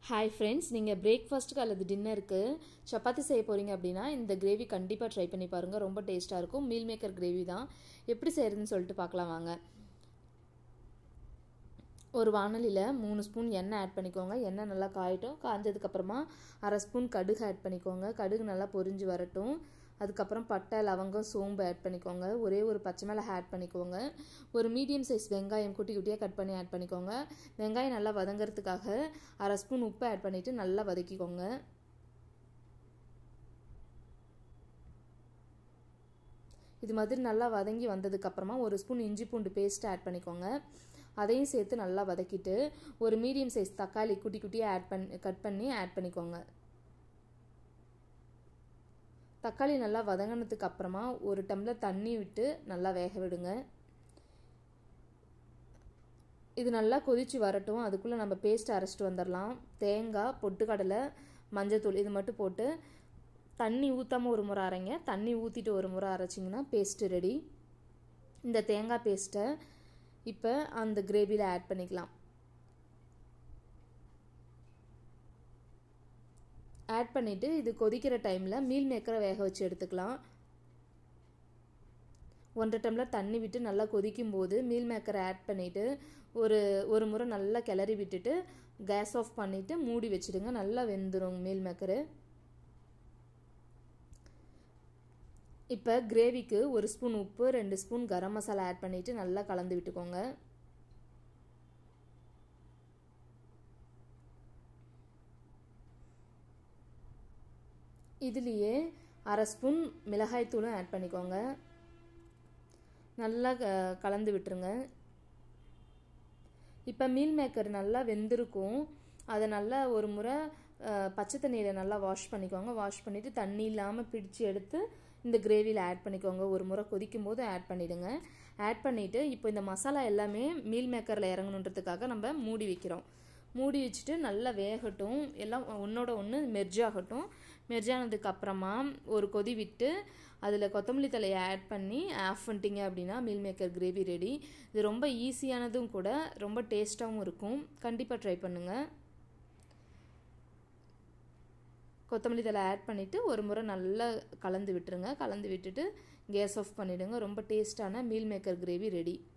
hi friends நீங்கள் பிரேக்ஃபாஸ்ட்டுக்கு அல்லது டின்னருக்கு சப்பாத்தி செய்ய போகிறீங்க அப்படின்னா இந்த கிரேவி கண்டிப்பாக ட்ரை பண்ணி பாருங்கள் ரொம்ப டேஸ்ட்டாக இருக்கும் மீல் மேக்கர் கிரேவி தான் எப்படி செய்கிறதுன்னு சொல்லிட்டு பார்க்கலாம் வாங்க ஒரு வானலியில் மூணு ஸ்பூன் எண்ணெய் ஆட் பண்ணிக்கோங்க எண்ணெய் நல்லா காயட்டும் காஞ்சதுக்கப்புறமா அரை ஸ்பூன் கடுகு ஆட் பண்ணிக்கோங்க கடுகு நல்லா பொரிஞ்சு வரட்டும் அதுக்கப்புறம் பட்டை லவங்கம் சோம்பு ஆட் பண்ணிக்கோங்க ஒரே ஒரு பச்சை மிளகா ஆட் பண்ணிக்கோங்க ஒரு மீடியம் சைஸ் வெங்காயம் குட்டி குட்டியாக கட் பண்ணி ஆட் பண்ணிக்கோங்க வெங்காயம் நல்லா வதங்கிறதுக்காக அரை ஸ்பூன் உப்பு ஆட் பண்ணிவிட்டு நல்லா வதக்கிக்கோங்க இது மாதிரி நல்லா வதங்கி வந்ததுக்கப்புறமா ஒரு ஸ்பூன் இஞ்சி பூண்டு பேஸ்ட் ஆட் பண்ணிக்கோங்க அதையும் சேர்த்து நல்லா வதக்கிட்டு ஒரு மீடியம் சைஸ் தக்காளி குட்டி குட்டியாக ஆட் பண்ணி கட் பண்ணி ஆட் பண்ணிக்கோங்க தக்காளி நல்லா வதங்கினதுக்கு அப்புறமா ஒரு டம்ளர் தண்ணி விட்டு நல்லா வேக விடுங்க இது நல்லா கொதித்து வரட்டும் அதுக்குள்ளே நம்ம பேஸ்ட் அரைச்சிட்டு வந்துடலாம் தேங்காய் பொட்டுக்கடலை மஞ்சத்தூள் இது மட்டும் போட்டு தண்ணி ஊற்றாமல் ஒரு முறை அரைங்க தண்ணி ஊற்றிட்டு ஒரு முறை அரைச்சிங்கன்னா பேஸ்ட்டு ரெடி இந்த தேங்காய் பேஸ்ட்டை இப்போ அந்த கிரேவியில் ஆட் பண்ணிக்கலாம் ஆட் பண்ணிவிட்டு இது கொதிக்கிற டைமில் மீல் மேக்கரை வேக வச்சு எடுத்துக்கலாம் ஒன்றரை டம்ளர் தண்ணி விட்டு நல்லா கொதிக்கும் போது மீல் மேக்கரை ஆட் பண்ணிவிட்டு ஒரு ஒரு முறை நல்லா கிளறி விட்டுட்டு கேஸ் ஆஃப் பண்ணிவிட்டு மூடி வச்சுடுங்க நல்லா வெந்துடும் மீல் மேக்கரு இப்போ கிரேவிக்கு ஒரு ஸ்பூன் உப்பு ரெண்டு ஸ்பூன் கரம் மசாலா ஆட் பண்ணிவிட்டு நல்லா கலந்து விட்டுக்கோங்க இதுலேயே அரை ஸ்பூன் மிளகாய்த்தூளும் ஆட் பண்ணிக்கோங்க நல்லா கலந்து விட்டுருங்க இப்போ மீல் மேக்கர் நல்லா வெந்திருக்கும் அதை நல்லா ஒரு முறை பச்சை தண்ணியில் நல்லா வாஷ் பண்ணிக்கோங்க வாஷ் பண்ணிவிட்டு தண்ணி இல்லாமல் பிடிச்சி எடுத்து இந்த கிரேவியில் ஆட் பண்ணிக்கோங்க ஒரு முறை கொதிக்கும் போது ஆட் பண்ணிவிடுங்க ஆட் பண்ணிவிட்டு இப்போ இந்த மசாலா எல்லாமே மீல் மேக்கரில் இறங்கணுன்றதுக்காக நம்ம மூடி வைக்கிறோம் மூடி வச்சுட்டு நல்லா வேகட்டும் எல்லாம் ஒன்றோட ஒன்று மெர்ஜ் ஆகட்டும் மெர்ஜ் ஆனதுக்கு அப்புறமா ஒரு கொதி விட்டு அதில் கொத்தமல்லி தலையை ஆட் பண்ணி ஆஃப் பண்ணிட்டீங்க அப்படின்னா மீல் மேக்கர் கிரேவி ரெடி இது ரொம்ப ஈஸியானதும் கூட ரொம்ப டேஸ்ட்டாகவும் இருக்கும் கண்டிப்பாக ட்ரை பண்ணுங்கள் கொத்தமல்லி தலை ஆட் பண்ணிவிட்டு ஒரு முறை நல்லா கலந்து விட்டுருங்க கலந்து விட்டுட்டு கேஸ் ஆஃப் பண்ணிவிடுங்க ரொம்ப டேஸ்ட்டான மீல் மேக்கர் கிரேவி ரெடி